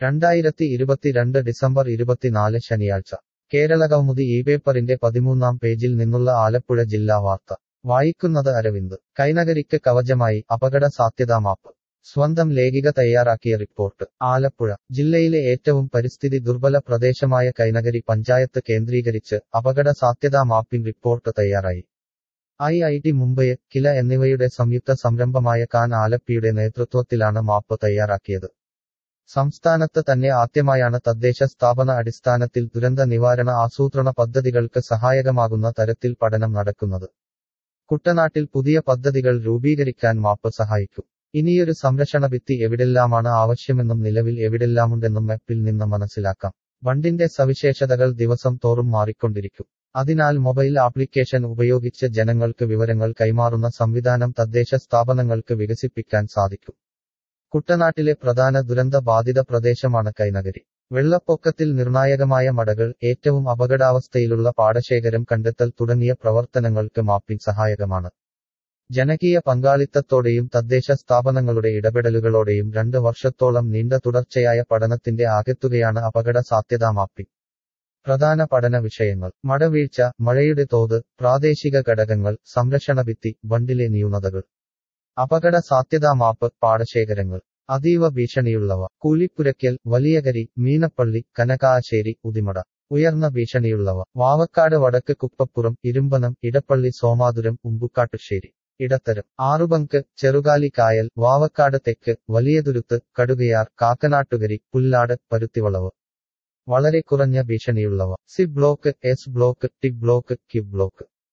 രണ്ടായിരത്തി ഇരുപത്തിരണ്ട് ഡിസംബർ ഇരുപത്തിനാല് ശനിയാഴ്ച കേരളകൗമുദി ഈ പേപ്പറിന്റെ പതിമൂന്നാം പേജിൽ നിന്നുള്ള ആലപ്പുഴ ജില്ലാ വാർത്ത വായിക്കുന്നത് അരവിന്ദ് കൈനകരിക്ക് കവചമായി അപകട സാധ്യതാ മാപ്പ് സ്വന്തം ലേഖിക തയ്യാറാക്കിയ റിപ്പോർട്ട് ആലപ്പുഴ ജില്ലയിലെ ഏറ്റവും പരിസ്ഥിതി ദുർബല പ്രദേശമായ കൈനകരി പഞ്ചായത്ത് കേന്ദ്രീകരിച്ച് അപകട സാധ്യതാ മാപ്പിംഗ് റിപ്പോർട്ട് തയ്യാറായി I I T Mumbai KILA എന്നിവയുടെ സംയുക്ത സംരംഭമായ കാൻ ആലപ്പിയുടെ നേതൃത്വത്തിലാണ് മാപ്പ് തയ്യാറാക്കിയത് സംസ്ഥാനത്ത് തന്നെ ആദ്യമായാണ് തദ്ദേശ സ്ഥാപന അടിസ്ഥാനത്തിൽ ദുരന്ത നിവാരണ ആസൂത്രണ പദ്ധതികൾക്ക് സഹായകമാകുന്ന തരത്തിൽ പഠനം നടക്കുന്നത് കുട്ടനാട്ടിൽ പുതിയ പദ്ധതികൾ രൂപീകരിക്കാൻ മാപ്പ് സഹായിക്കും ഇനിയൊരു സംരക്ഷണ ഭിത്തി എവിടെല്ലാമാണ് ആവശ്യമെന്നും നിലവിൽ എവിടെല്ലാമുണ്ടെന്നും മാപ്പിൽ നിന്ന് മനസ്സിലാക്കാം വണ്ടിന്റെ സവിശേഷതകൾ ദിവസം തോറും മാറിക്കൊണ്ടിരിക്കും അതിനാൽ മൊബൈൽ ആപ്ലിക്കേഷൻ ഉപയോഗിച്ച് ജനങ്ങൾക്ക് വിവരങ്ങൾ കൈമാറുന്ന സംവിധാനം തദ്ദേശ സ്ഥാപനങ്ങൾക്ക് വികസിപ്പിക്കാൻ സാധിക്കും കുട്ടനാട്ടിലെ പ്രധാന ദുരന്ത ബാധിത പ്രദേശമാണ് കൈനഗരി വെള്ളപ്പൊക്കത്തിൽ നിർണായകമായ മടകൾ ഏറ്റവും അപകടാവസ്ഥയിലുള്ള പാടശേഖരം കണ്ടെത്തൽ തുടങ്ങിയ പ്രവർത്തനങ്ങൾക്ക് മാപ്പിംഗ് സഹായകമാണ് ജനകീയ പങ്കാളിത്തത്തോടെയും തദ്ദേശ സ്ഥാപനങ്ങളുടെ ഇടപെടലുകളോടെയും രണ്ട് വർഷത്തോളം നീണ്ട തുടർച്ചയായ പഠനത്തിന്റെ ആകെത്തുകയാണ് അപകട സാധ്യതാ മാപ്പിംഗ് പ്രധാന പഠന വിഷയങ്ങൾ മടവീഴ്ച മഴയുടെ തോത് പ്രാദേശിക ഘടകങ്ങൾ സംരക്ഷണ ഭിത്തി ബണ്ടിലെ ന്യൂനതകൾ അപകട സാധ്യതാ മാപ്പ് പാടശേഖരങ്ങൾ അതീവ ഭീഷണിയുള്ളവ കൂലിപ്പുരയ്ക്കൽ വലിയകരി മീനപ്പള്ളി കനകാശ്ശേരി ഉദിമട ഉയർന്ന ഭീഷണിയുള്ളവ വാവക്കാട് വടക്ക് കുപ്പപ്പുറം ഇരുമ്പനം ഇടപ്പള്ളി സോമാതുരം ഉമ്പുക്കാട്ടുശ്ശേരി ഇടത്തരം ആറുബങ്ക് ചെറുകാലി കായൽ വാവക്കാട് തെക്ക് വലിയതുരുത്ത് കടുകയാർ കാക്കനാട്ടുകരി പുല്ലാട് പരുത്തിവളവ് വളരെ കുറഞ്ഞ ഭീഷണിയുള്ളവ C block S block T block Q block